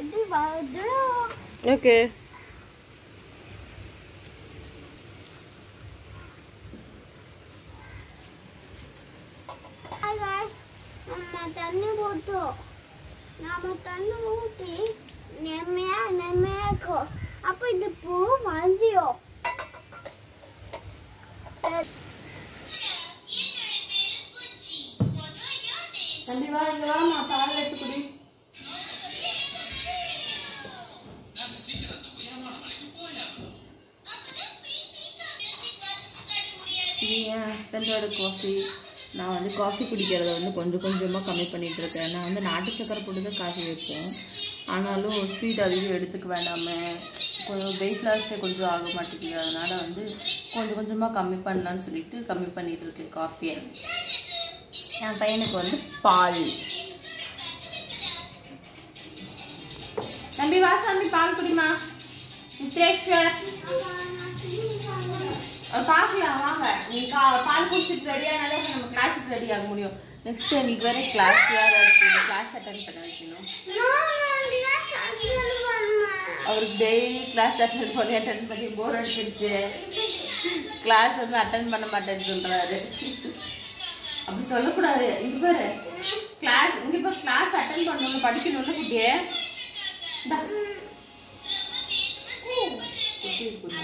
அது வருது okay Hi guys, நம்ம தண்ணி ஊற்றோம் நம்ம தண்ணி ஊற்றி நெம்மையா நெம்மையா இருக்கும் அப்போ இந்த பூ வந்துடும் தம்பி வா இங்க வாமா பால் எடுத்து குடி இது என் ஹஸ்பண்டோட காஃபி நான் வந்து காஃபி குடிக்கிறத வந்து கொஞ்சம் கொஞ்சமாக கம்மி பண்ணிட்டு இருக்கேன் நான் வந்து நாட்டு சக்கரை போட்டு தான் காஃபி வைப்பேன் ஆனாலும் ஸ்வீட் அதிகம் எடுத்துக்க வேண்டாமே கொஞ்சம் வெயிட் லாஸ் கொஞ்சம் ஆக மாட்டேங்குது அதனால வந்து கொஞ்சம் கொஞ்சமாக கம்மி பண்ணலான்னு சொல்லிட்டு கம்மி பண்ணிட்டு இருக்கேன் காஃபியை என் பையனுக்கு வந்து பால் தம்பி வா தம்பி பால் குடிமா நித்ரேஸ்வர் அஹ் பார்க்கலாம் வாங்க நீ கா பால் குடிச்சிட்டு ரெடியானாலும் நம்ம கிளாஸுக்கு ரெடி ஆக முடியும் நெக்ஸ்ட் எங்களுக்கு வேற கிளாஸ் வேற இருக்கு இந்த கிளாஸ் அட்டன் பண்ண வைக்கணும் அவருக்கு டெய்லி கிளாஸ் அட்டன் பண்ணி அட்டன் பண்ணி போர் அடிச்சிருச்சு கிளாஸ் வந்து அட்டன் பண்ண மாட்டேன்னு சொல்றாரு அப்படி சொல்லக்கூடாது இங்க பாரு கிளாஸ் இங்க பாரு கிளாஸ் அட்டன் பண்ணணும் படிக்கணும்ல குட்டியே இந்தா. குட்டி இருக்குண்ணா.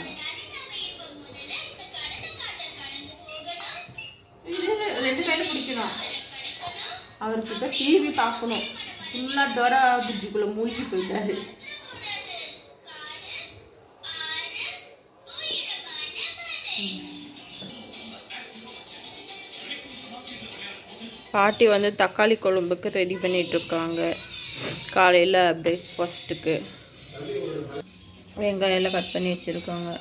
இது ரெண்டு கையில பிடிக்கணும் அவருக்கு இப்போ டிவி பார்க்கணும் ஃபுல்லாக டோரா புஜ்ஜிக்குள்ள மூழ்கி போயிட்டாரு பாட்டி வந்து தக்காளி குழம்புக்கு ரெடி பண்ணிட்டு இருக்காங்க காலையில் பிரேக்ஃபாஸ்ட்டுக்கு வெங்காயம் எல்லாம் கட் பண்ணி வச்சுருக்காங்க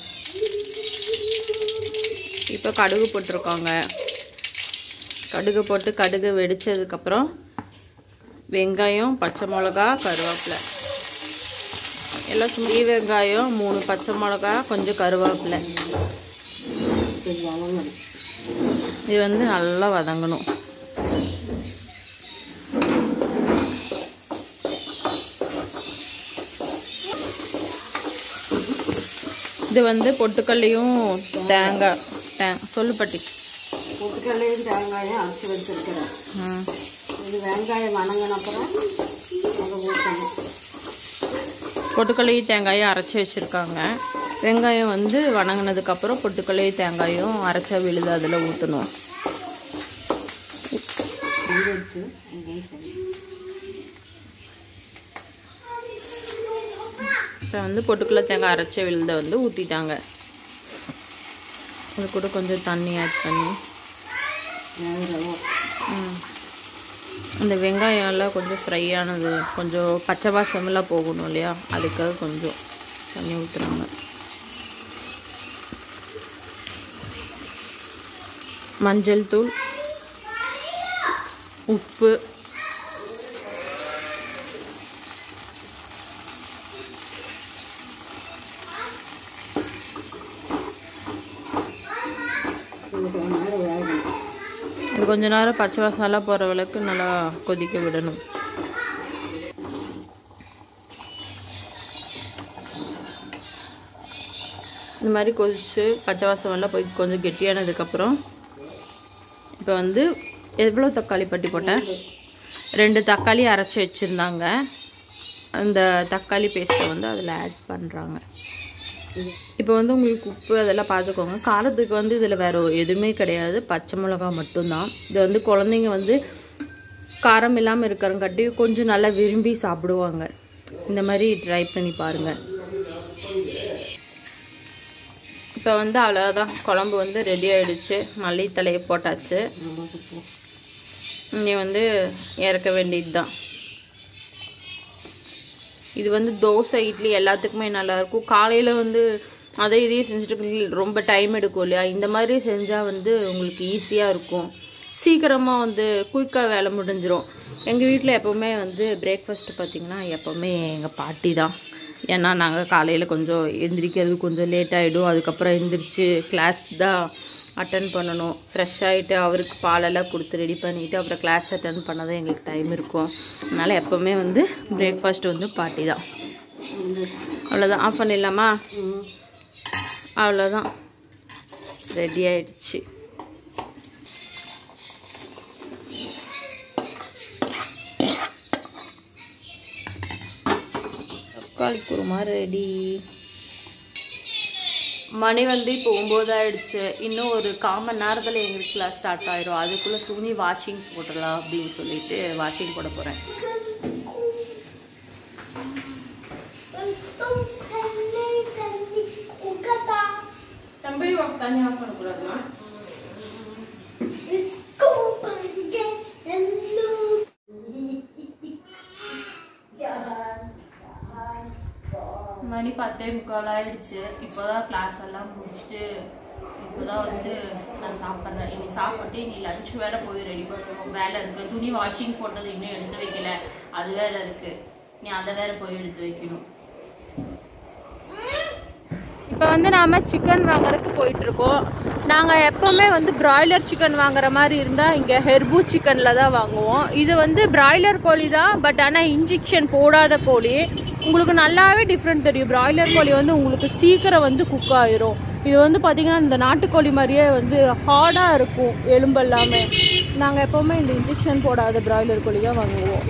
இப்போ கடுகு போட்டிருக்காங்க கடுகு போட்டு கடுகு வெடிச்சதுக்கப்புறம் வெங்காயம் பச்சை மிளகா கருவேப்பிலை எல்லாம் சும்மா ஈ வெங்காயம் மூணு பச்சை மிளகா கொஞ்சம் கருவேப்பிலை இது வந்து நல்லா வதங்கணும் இது வந்து பொட்டுக்கல்லையும் தேங்காய் தே சொல்லு பட்டி பொட்டுக்கல்லையும் தேங்காயும் அரைச்சி வச்சிருக்கிறேன் ம் இது வெங்காயம் வணங்கின அப்புறம் அதை ஊற்றணும் பொட்டுக்கல்லையும் தேங்காயும் அரைச்சி வச்சுருக்காங்க வெங்காயம் வந்து வணங்கினதுக்கப்புறம் பொட்டுக்கல்லையும் தேங்காயும் அரைச்சா விழுது அதில் ஊற்றணும் இது எடுத்து வெங்காயம் போடணும். இப்போ வந்து பொட்டுக்கல்ல தேங்காய் அரைச்ச விழுதை வந்து ஊற்றிட்டாங்க அது கூட கொஞ்சம் தண்ணி ஆட் பண்ணி வேகிறவோ ம். அந்த வெங்காயம் எல்லாம் கொஞ்சம் ஃப்ரை ஆனது கொஞ்சம் பச்சை வாசமெல்லாம் போகணும் இல்லையா அதுக்காக கொஞ்சம் தண்ணி ஊற்றுறாங்க மஞ்சள் தூள் உப்பு இது கொஞ்ச நேரம் வேகணும் இது கொஞ்ச நேரம் பச்சை வாசம்லாம் போகிற அளவுக்கு நல்லா கொதிக்க விடணும் இந்த மாதிரி கொதிச்சு பச்சை வாசம் எல்லாம் போய் கொஞ்சம் கெட்டியானதுக்கப்புறம் இப்போ வந்து எவ்வளோ தக்காளி பட்டி போட்டேன் ரெண்டு தக்காளி அரைச்சி வச்சுருந்தாங்க அந்த தக்காளி பேஸ்ட்டை வந்து அதில் ஆட் பண்ணுறாங்க இப்போ வந்து உங்களுக்கு உப்பு அதெல்லாம் பார்த்துக்கோங்க காரத்துக்கு வந்து இதில் வேறு எதுவுமே கிடையாது பச்சை மிளகா மட்டும்தான் இது வந்து குழந்தைங்க வந்து காரம் இல்லாமல் இருக்கிறங்காட்டி கொஞ்சம் நல்லா விரும்பி சாப்பிடுவாங்க இந்த மாதிரி ட்ரை பண்ணி பாருங்கள் இப்போ வந்து அவ்வளோதான் குழம்பு வந்து ரெடி ஆயிடுச்சு மல்லித்தலையை போட்டாச்சு இனி வந்து இறக்க வேண்டியது தான் இது வந்து தோசை இட்லி எல்லாத்துக்குமே நல்லா இருக்கும் காலையில் வந்து அதை இதையும் செஞ்சுட்டு இருக்கு, ரொம்ப டைம் எடுக்கும் இல்லையா இந்த மாதிரி செஞ்சால் வந்து உங்களுக்கு ஈஸியாக இருக்கும் சீக்கிரமாக வந்து குயிக்காக வேலை முடிஞ்சிரும் எங்கள் வீட்டில் எப்போவுமே வந்து பிரேக்ஃபாஸ்ட் பார்த்திங்கன்னா எப்போவுமே எங்கள் பாட்டி தான் ஏன்னா நாங்கள் காலையில் கொஞ்சம் எந்திரிக்கிறது கொஞ்சம் லேட் ஆகிடும் அதுக்கப்புறம் எந்திரிச்சு கிளாஸ் தான் அட்டன் பண்ணணும் ஃப்ரெஷ் ஆகிட்டு அவருக்கு பாலெல்லாம் கொடுத்து ரெடி பண்ணிவிட்டு அப்புறம் கிளாஸ் அட்டன் பண்ண தான் எங்களுக்கு டைம் இருக்கும் அதனால் எப்போவுமே வந்து பிரேக்ஃபாஸ்ட் வந்து பாட்டி தான் அவ்வளோதான் ஆஃப் பண்ணிடலாமா ம் அவ்வளோதான் ரெடி ஆயிடுச்சு தக்காளி குருமா ரெடி மணி வந்து இப்போ ஒம்பது ஆயிடுச்சு இன்னும் ஒரு கால் மணி நேரத்தில் எங்களுக்கு கிளாஸ் ஸ்டார்ட் ஆயிரும் அதுக்குள்ளே துணி வாஷிங் போட்டுடலாம் அப்படின்னு சொல்லிட்டு வாஷிங் போட போகிறேன் தம்பி தண்ணி ஆஃப் பண்ணக்கூடாதுமா மணி பத்தே முக்கால் ஆயிடுச்சு இப்போதான் கிளாஸ் எல்லாம் முடிச்சுட்டு இப்போதான் வந்து நான் சாப்பிட்றேன் இனி சாப்பிட்டு இனி லஞ்ச் வேற போய் ரெடி பண்ணணும் வேலை இருக்கு துணி வாஷிங் போட்டது இன்னும் எடுத்து வைக்கல அது வேற இருக்கு நீ அதை வேற போய் எடுத்து வைக்கணும் இப்போ வந்து நாம சிக்கன் வாங்குறதுக்கு போயிட்டு இருக்கோம் நாங்கள் எப்பவுமே வந்து பிராய்லர் சிக்கன் வாங்குற மாதிரி இருந்தால் இங்கே ஹெர்பு சிக்கனில் தான் வாங்குவோம் இது வந்து பிராய்லர் கோழி தான் பட் ஆனால் இன்ஜெக்ஷன் போடாத கோழி உங்களுக்கு நல்லாவே டிஃப்ரெண்ட் தெரியும் பிராய்லர் கோழி வந்து உங்களுக்கு சீக்கிரம் வந்து குக் ஆயிரும் இது வந்து பார்த்தீங்கன்னா இந்த நாட்டுக்கோழி மாதிரியே வந்து ஹார்டாக இருக்கும் எலும்பு எல்லாமே நாங்கள் எப்பவுமே இந்த இன்ஜெக்ஷன் போடாத பிராய்லர் கோழி தான் வாங்குவோம்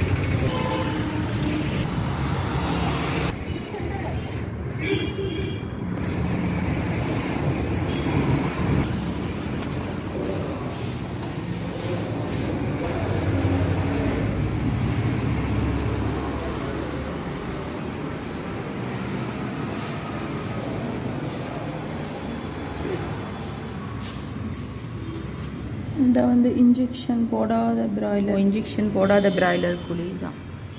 இந்த வந்து இன்ஜெக்ஷன் போடாத பிராய்லர் இன்ஜெக்ஷன் போடாத பிராய்லர் கோழி தான்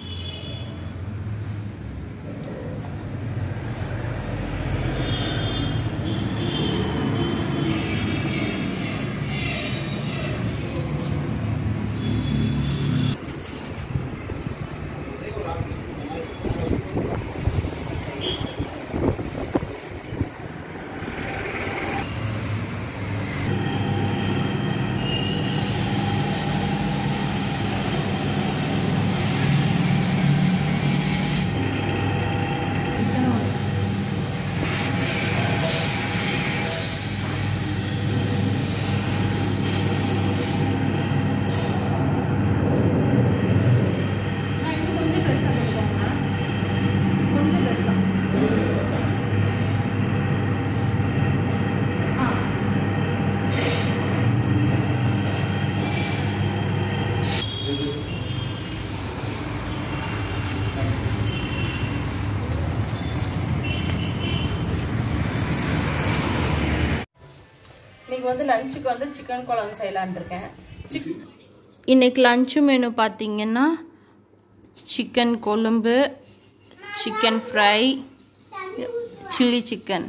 இன்னைக்கு வந்து லஞ்சுக்கு வந்து சிக்கன் குழம்பு செய்யலான் இருக்கேன் இன்னைக்கு லஞ்சு மெனு பார்த்தீங்கன்னா சிக்கன் கொழும்பு சிக்கன் ஃப்ரை சில்லி சிக்கன்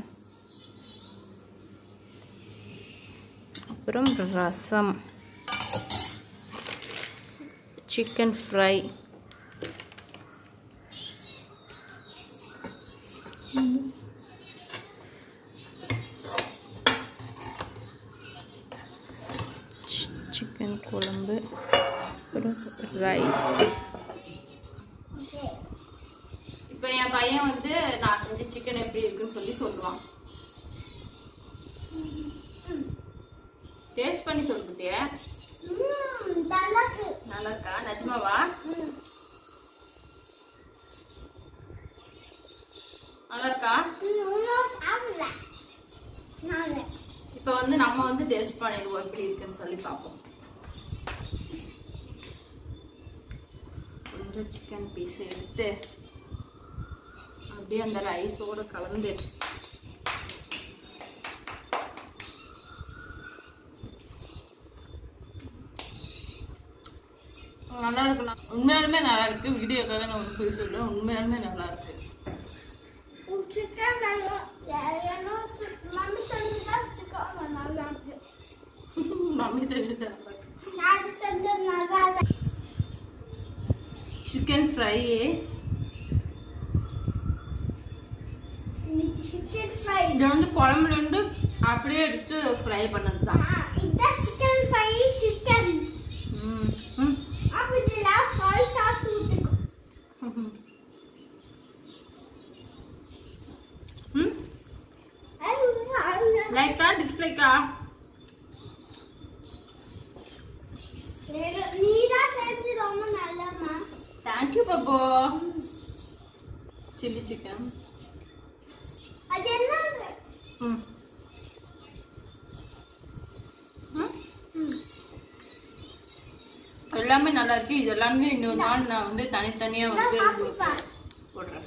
அப்புறம் ரசம் சிக்கன் ஃப்ரை சிக்கன் குழம்பு அப்புறம் ரைஸ் இப்போ என் பையன் வந்து நான் செஞ்ச சிக்கன் எப்படி இருக்குன்னு சொல்லி சொல்லுவான் டேஸ்ட் பண்ணி சொல்லிட்டியே நல்லா இருக்கா நிஜமாவா நல்லா இருக்கா இப்போ வந்து நம்ம வந்து டேஸ்ட் பண்ணிடுவோம் எப்படி இருக்குன்னு சொல்லி பார்ப்போம் கொஞ்சம் சிக்கன் பீஸ் எடுத்து அப்படியே அந்த ரைஸோட கலந்து நல்லா இருக்குண்ணா உண்மையாலுமே நல்லா இருக்கு வீடியோக்காக நான் ஒரு போய் சொல்லுவேன் உண்மையாலுமே நல்லா இருக்கு மம்மி செஞ்சது நல்லா இருக்கு சிக்கன் ஃப்ரை சிக்கன் ஃப்ரை இது வந்து குழம்புல இருந்து அப்படியே அப்படியே எடுத்து ஃப்ரை பண்ணது தான் இதான் சிக்கன் ஃப்ரை சிக்கன் ம் ம் அப்ப இதுல சாய் சாஸ் ஊத்திக்கோ ம் லைக்கா டிஸ்லைக்கா நீதான் செஞ்சு ரொம்ப நல்லம்மா தேங்க்யூ பாப்போ சில்லி சிக்கன் அது என்ன ம் எல்லாமே நல்லா இருக்கு இது எல்லாமே இன்னொரு நாள் நான் வந்து தனித்தனியா வந்து உங்களுக்கு போடுறேன்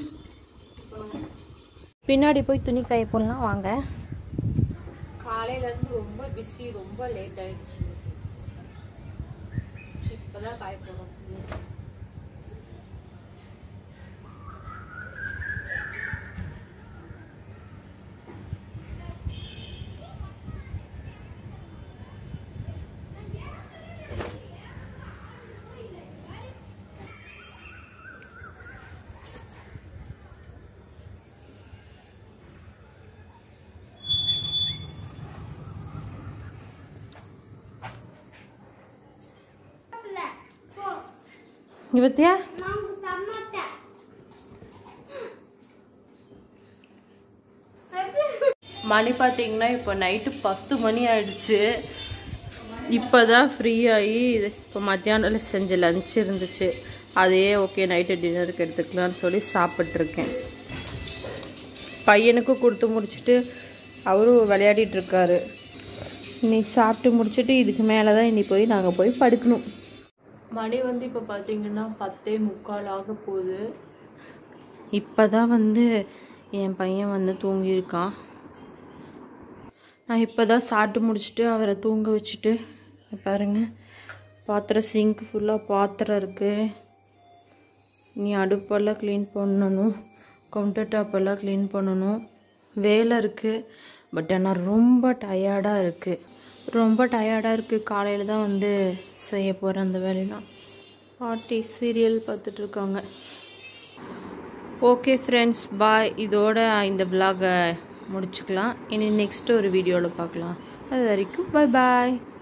பின்னாடி போய் துணி காய போடலாம் வாங்க காலையில இருந்து ரொம்ப பிஸி ரொம்ப லேட் ஆயிடுச்சு இப்பதான் காய போடுறோம் போ இங்க பத்தியா நான் சம்மட்டேன் மணி பார்த்தீங்கன்னா இப்போ நைட்டு பத்து மணி ஆயிடுச்சு இப்போ தான் ஃப்ரீ ஆகி இப்போ மத்தியானம் செஞ்ச லஞ்ச் இருந்துச்சு அதையே ஓகே நைட்டு டின்னருக்கு எடுத்துக்கலாம்னு சொல்லி சாப்பிட்ருக்கேன் பையனுக்கும் கொடுத்து முடிச்சுட்டு அவரும் விளையாடிட்டு இருக்காரு நீ சாப்பிட்டு முடிச்சுட்டு இதுக்கு மேலே தான் இனி போய் நாங்கள் போய் படுக்கணும் மணி வந்து இப்போ பார்த்தீங்கன்னா பத்தே முக்கால் ஆக போகுது இப்போ தான் வந்து என் பையன் வந்து தூங்கியிருக்கான் நான் இப்போ தான் சாப்பிட்டு முடிச்சுட்டு அவரை தூங்க வச்சுட்டு இங்க பாருங்க பாத்திரம் சிங்க் ஃபுல்லாக பாத்திரம் இருக்குது நீ அடுப்பெல்லாம் க்ளீன் பண்ணணும் கவுண்டர் டாப்பெல்லாம் க்ளீன் பண்ணணும் வேலை இருக்குது பட் ஆனால் ரொம்ப டயர்டாக இருக்குது ரொம்ப டயர்டாக இருக்குது காலையில் தான் வந்து செய்ய போகிறேன் அந்த வேலையெல்லாம் பாட்டி சீரியல் பார்த்துட்ருக்காங்க ஓகே ஃப்ரெண்ட்ஸ் பாய் இதோட இந்த vlog-அ முடிச்சுக்கலாம் இனி நெக்ஸ்ட் ஒரு வீடியோவில் பார்க்கலாம் அது வரைக்கும் பாய் பாய்